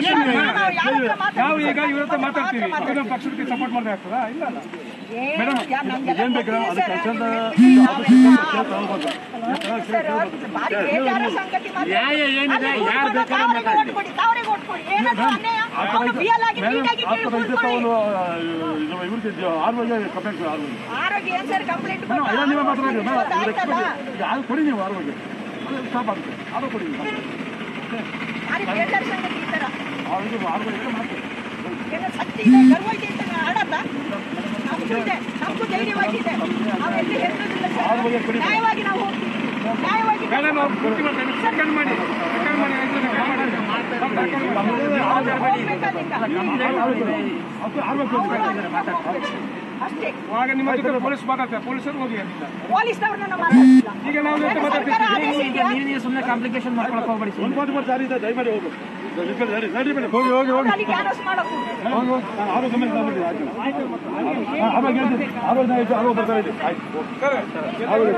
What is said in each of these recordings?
Question ನಾವು ಯಾರ ಹತ್ರ ಮಾತಾಡ್ತೀವಿ? ನಾವು ಈಗ ಇವ್ರ ಹತ್ರ ಮಾತಾಡ್ತೀವಿ ಮಾತ್ರ ಇದು ನಮ್ಮ ಪಕ್ಷಕ್ಕೆ ಸಪೋರ್ಟ್ ಮಾಡ್ದೆ ಆಗ್ತದಾ ಇಲ್ಲ ಅಲ್ಲ ಏ, ಮೇಡಮ್ ಯಾ- ನಮ್ಗೆಲ್ಲ ಏನ್ ಬೇಕು ಗೊತ್ತಿದೆ ಅದಕ್ಕೆ ಸರ್, ಕೆಲಸದ ಸರ್, ಭಾರಿ ಬೇಜಾರು ಸಂಗತಿ ಮಾತ್ರ. ನ್ಯಾಯ ಏನಿದೆ? ಅಲ್ಲಿ ಯಾರು ಕೂತ್ಕೊಂಡು ಬೇಕಾದ್ರೂ ತಾವ್ರಿಗೆ ಮಾತಾಡ್ಲಿ. ಓಟ್ ಕೊಡಿ, ತಾವ್ರಿಗೆ ಓಟ್ ಕೊಡಿ. ಏನಾದ್ರು ಅನ್ಯಾಯ? ಅವ್ರು BL ಆಗಿ ನೀಟಾಗಿ ಕೇಳಿ ಕೂತ್ಕೊಳ್ಳಿ. ಇವ್ರಿಗೆ ಆರೋಗ್ಯ ಕಂಪ್ಲೇಂಟ್ ಆರೋಗ್ಯ ಆರೋಗ್ಯ ಏನ್ ಸರ್ ಕಂಪ್ಲೇಂಟ್ ಮೇಡಮ್ ಎಲ್ಲ ನೀವೇ ಮಾತಾಡೋದು ಗೊತ್ತಾಯ್ತಲ್ಲ ಯಾರು ಕೊಡಿ ನೀವು ಆರೋಗ್ಯ ಅದು ಸ್ಟಾಪ್ ಆಗುತ್ತೆ ಆರೋ ಕೊಡಿ ನೀವು. ಭಾರಿ ಬೇಜಾರು ಸಂಗತಿ ಈ ತರ ಆರೋಗ್ಯ ಆರೋಗ್ಯ ಮಾಡ್ತೀವಿ ಏನೋ ಶಕ್ತಿ ಇದೆ ಗರ್ವ ಇದೆ ಅಂತ ಆಡಲ್ಲ ನಮಗೂ ಇದೆ ನಮಗೂ ಧೈರ್ಯವಾಗಿದೆ ನಾವು ಎಲ್ಲಿ ಹೆದರೋದಿಲ್ಲ ಸರ್ ನ್ಯಾಯವಾಗಿ ನಾವು ಹೋಗ್ತೀವಿ ನ್ಯಾಯವಾಗಿ ಬೇಡ ನಾವು ಪೂರ್ತಿ ಮಾಡ್ತೇವೆ ಸೆಕೆಂಡ್ ಮಾಡಿ ಸೆಕೆಂಡ್ ಮಾಡಿ ಐದು ಜನ ಮಾಡಿ. ಅಷ್ಟೇ ಆಗ ನಿಮ್ಮ ಜೊತೆ ಪೊಲೀಸ್ ಮಾತಾಡ್ತಾರೆ ಪೊಲೀಸರು ಹೋಗಿ ಅಲ್ಲಿಂದ. ಪೊಲೀಸ್ನವ್ರನ್ನ ಮಾತಾಡ್ತಿಲ್ಲ ಈಗ ನಾವು ಜೊತೆ ಏನು ಮಾತಾಡ್ತೀವಿ ಸರ್ಕಾರ ಆದೇಶ ಇದೆಯಾ? ಸುಮ್ಮನೆ ಕಾಂಪ್ಲಿಕೇಶನ್ ಮಾಡ್ಕೊಳಕ್ ಹೋಗ್ಬೇಡಿ ಒಂದು ಪಾಯಿಂಟ್ ಮಾಡಿ ಸಾರಿ ಇದೆ ದಯಮಾಡಿ ಹೋಗು ನಡಿ, ನಡಿ ಮೇಡಮ್. ಹೋಗಿ ಹೋಗಿ ಹೋಗಿ ಅಲ್ಲಿಗೆ ಅರೆಸ್ಟ್ ಮಾಡೋಕು ಹೋಗಿ ಹೋಗಿ ನಾನು ಆರೋಗ್ಯ ಮೇಲೆ ತಗೊಂಡಿದ್ದೀನಿ, ಆಯ್ತು. ಹಾ, ಆರೋಗ್ಯ ಇದೆ. ಆರೋಗ್ಯ ಆಯ್ತು, ಆರೋಗ್ಯ ಬರ್ತಾ ಇದೆ ಆಯ್ತು ಆರೋಗ್ಯ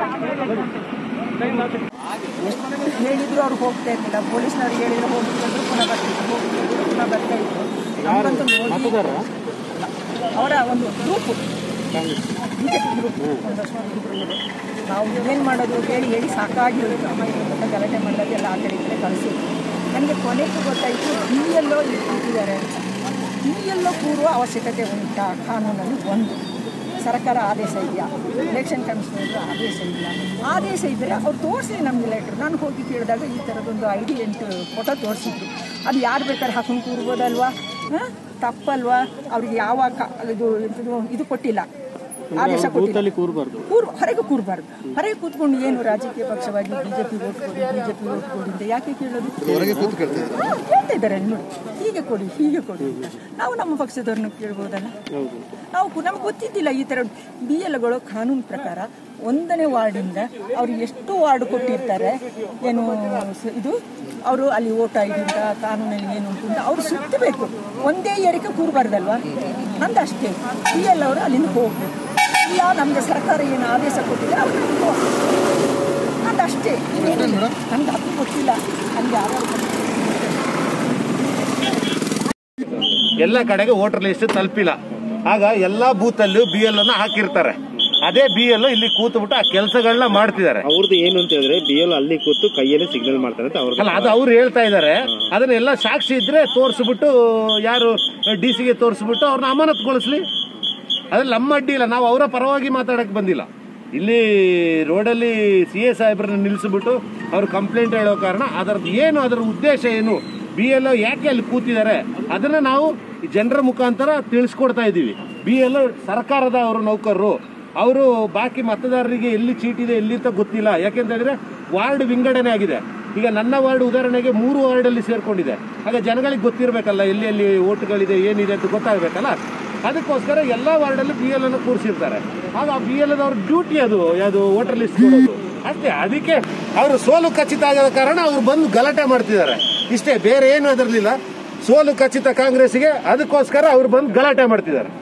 ಹೇಳಿದ್ರು ಅವ್ರು ಹೋಗ್ತಾ ಇರ್ಲಿಲ್ಲ ಪೊಲೀಸ್ನವ್ರು ಹೇಳಿದ್ರು ಹೋಗ್ತಿದ್ರು ಪುನಃ ಬರ್ತಿದ್ರು ಹೋಗ್ತಿದ್ರು ಪುನಃ ಬರ್ತಾ ಇದ್ರು ನಮ್ಗಂತೂ ನೋಡಿ ಅವರ ಒಂದು ಗ್ರೂಪ್ ಬಿಜೆಪಿ ಗ್ರೂಪ್ ಒಂದಷ್ಟು ಇದ್ರು ಇವರು. ನಾವು ಏನು ಮಾಡೋದು ಹೇಳಿ ಹೇಳಿ ಸಾಕಾಗಿ ಹೋಯಿತು ಅಮ್ಮ ಇವ್ರ ಜೊತೆ ಗಲಾಟೆ ಮಾಡೋದೆಲ್ಲ ಆ ಕಡೆ ಈ ಕಡೆ ಕಳಿಸಿದ್ರು ನನಗೆ ಕೊನೆಗೂ ಗೊತ್ತಾಯಿತು ಬಿ ಎಲ್ಲೋ ಇಲ್ಲಿ ಕೂತಿದ್ದಾರೆ ಬಿ ಎಲ್ಲೋ ಕೂರುವ ಅವಶ್ಯಕತೆ ಉಂಟಾ ಕಾನೂನಲ್ಲಿ ಒಂದು ಸರ್ಕಾರ ಆದೇಶ ಇದೆಯಾ ಎಲೆಕ್ಷನ್ ಕಮಿಷನರ್ ಆದೇಶ ಇಲ್ಲ ಆದೇಶ ಇದ್ದರೆ ಅವ್ರು ತೋರಿಸಿ ನಮಗೆ ಲೆಟ್ರ್ ನಾನು ಹೋಗಿ ಕೇಳಿದಾಗ ಈ ಥರದೊಂದು ಐಡಿ ಎಂಟು ಫೋಟೋ ತೋರಿಸಿದ್ರು ಅದು ಯಾರು ಬೇಕಾದ್ರೆ ಹಾಕೊಂಡು ಕೂರ್ಬೋದಲ್ವಾ ಹಾಂ ತಪ್ಪಲ್ವಾ ಅವ್ರಿಗೆ ಯಾವ ಕ- ಇದು ಇದು ಇದು ಕೊಟ್ಟಿಲ್ಲ ಆದೇಶ ಕೊಟ್ಟಿಲ್ಲ ಕೂರ್ಬಾರ್ದು ಕೂರ್ ಹೊರಗೆ ಕೂರಬಾರ್ದು ಹೊರಗೆ ಕೂತ್ಕೊಂಡು ಏನು ರಾಜಕೀಯ ಪಕ್ಷವಾಗಿ ಬಿಜೆಪಿ ಓಟ್ ಕೊಡಿ ಬಿಜೆಪಿ ಓಟ್ ಕೊಡಿ ಅಂತ ಯಾಕೆ ಕೇಳೋದು ಹಾ, ಕೇಳ್ತಾ ಇದ್ದಾರೆ ಅಲ್ಲಿ ನೋಡಿ ಹೀಗೆ ಕೊಡಿ ಹೀಗೆ ಕೊಡಿ ಅಂತ. ನಾವು ನಮ್ಮ ಪಕ್ಷದವ್ರನ್ನ ಕೇಳ್ಬೋದಲ್ಲ ನಾವು ಕು- ನಮ್ಗೆ ಗೊತ್ತಿದ್ದಿಲ್ಲ ಈ ಥರ ಬಿ ಎಲ್ಗಳು ಕಾನೂನು ಪ್ರಕಾರ ಒಂದನೇ ವಾರ್ಡಿಂದ ಅವ್ರು ಎಷ್ಟು ವಾರ್ಡ್ ಕೊಟ್ಟಿರ್ತಾರೆ ಏನು ಸ- ಇದು ಅವರು ಅಲ್ಲಿ ಓಟ್ ಐಡಿ ಅಂತ ಕಾನೂನಲ್ಲಿ ಏನು ಉಂಟು ಅಂತ ಅವ್ರು ಸುತ್ತಬೇಕು ಒಂದೇ ಏರಿಕೆ ಕೂರಬಾರ್ದಲ್ವಾ ನಂದಷ್ಟೇ ಬಿ ಎಲ್ ಅವರು ಅಲ್ಲಿಂದ ಹೋಗ್ಬೇಕು ಇಲ್ಲ ನಮಗೆ ಸರ್ಕಾರ ಏನು ಆದೇಶ ಕೊಟ್ಟಿದೆ ಅವ್ರು ಅದಷ್ಟೇ ನಮ್ಗೆ ಅದು ಗೊತ್ತಿಲ್ಲ ಅಲ್ಲಿ ಯಾರು ಎಲ್ಲ ಕಡೆಗೆ ವೋಟರ್ ಲಿಸ್ಟ್ ತಲುಪಿಲ್ಲ ಆಗ ಎಲ್ಲಾ ಬೂತ್ ಅಲ್ಲೂ ಬಿ ಎಲ್ ಅನ್ನ ಹಾಕಿರ್ತಾರೆ ಅದೇ ಬಿ ಎಲ್ ಇಲ್ಲಿ ಕೂತ್ಬಿಟ್ಟು ಆ ಕೆಲಸಗಳನ್ನ ಮಾಡ್ತಿದ್ದಾರೆ ಅವ್ರದ್ದು ಏನು ಅಂತ ಹೇಳಿದ್ರೆ ಬಿ ಎಲ್ ಅಲ್ಲಿ ಕೂತು ಕೈಯಲ್ಲೇ ಸಿಗ್ನಲ್ ಮಾಡ್ತಾರೆ ಅಂತ ಅವ್ರದ್ದು ಅಲ್ಲ ಅದು ಅವ್ರು ಹೇಳ್ತಾ ಇದ್ದಾರೆ ಅದನ್ನೆಲ್ಲ ಸಾಕ್ಷಿ ಇದ್ರೆ ತೋರಿಸ್ಬಿಟ್ಟು ಯಾರು ಡಿ ಸಿಗೆ ತೋರಿಸ್ಬಿಟ್ಟು ಅವ್ರನ್ನ ಅಮಾನತುಗೊಳಿಸ್ಲಿ ಅದ್ರಲ್ಲಿ ನಮ್ಮ ಅಡ್ಡಿ ಇಲ್ಲ ನಾವು ಅವರ ಪರವಾಗಿ ಮಾತಾಡಕ್ ಬಂದಿಲ್ಲ ಇಲ್ಲಿ ರೋಡಲ್ಲಿ ಸಿ ಎ ಸಾಹೇಬ್ರನ್ನ ನಿಲ್ಲಿಸ್ಬಿಟ್ಟು ಅವ್ರು ಕಂಪ್ಲೇಂಟ್ ಹೇಳೋ ಕಾರಣ ಅದರದ್ದು ಏನು ಅದರ ಉದ್ದೇಶ ಏನು ಬಿ ಎಲ್ ಯಾಕೆ ಅಲ್ಲಿ ಕೂತಿದ್ದಾರೆ ಅದನ್ನ ನಾವು ಜನರ ಮುಖಾಂತರ ತಿಳಿಸ್ಕೊಡ್ತಾ ಇದ್ದೀವಿ ಬಿ ಎಲ್ ಸರ್ಕಾರದ ಅವರು ನೌಕರರು ಅವರು ಬಾಕಿ ಮತದಾರರಿಗೆ ಎಲ್ಲಿ ಚೀಟ್ ಇದೆ ಎಲ್ಲಿ ಅಂತ ಗೊತ್ತಿಲ್ಲ ಯಾಕೆಂತ ಹೇಳಿದ್ರೆ ವಾರ್ಡ್ ವಿಂಗಡಣೆ ಆಗಿದೆ ಈಗ ನನ್ನ ವಾರ್ಡ್ ಉದಾಹರಣೆಗೆ ಮೂರು ವಾರ್ಡಲ್ಲಿ ಸೇರ್ಕೊಂಡಿದೆ ಆಗ ಜನಗಳಿಗೆ ಗೊತ್ತಿರಬೇಕಲ್ಲ ಎಲ್ಲಿ ಎಲ್ಲಿ ಓಟ್ಗಳಿದೆ ಏನಿದೆ ಅಂತ ಗೊತ್ತಾಗಬೇಕಲ್ಲ ಅದಕ್ಕೋಸ್ಕರ ಎಲ್ಲ ವಾರ್ಡಲ್ಲೂ ಬಿ ಎಲ್ ಅನ್ನು ಕೂರಿಸಿರ್ತಾರೆ ಆಗ ಆ ಬಿ ಎಲ್ ಅವ್ರ ಡ್ಯೂಟಿ ಅದು ಯಾವುದು ವೋಟರ್ ಲಿಸ್ಟ್ ಕೊಡೋದು ಅಷ್ಟೇ ಅದಕ್ಕೆ ಅವರು ಸೋಲು ಖಚಿತ ಆಗದ ಕಾರಣ ಅವ್ರು ಬಂದು ಗಲಾಟೆ ಮಾಡ್ತಿದ್ದಾರೆ ಇಷ್ಟೇ ಬೇರೆ ಏನು ಅದರಲಿಲ್ಲ ಸೋಲು ಖಚಿತ ಕಾಂಗ್ರೆಸ್ಗೆ ಅದಕ್ಕೋಸ್ಕರ ಅವ್ರು ಬಂದು ಗಲಾಟೆ ಮಾಡ್ತಿದ್ದಾರೆ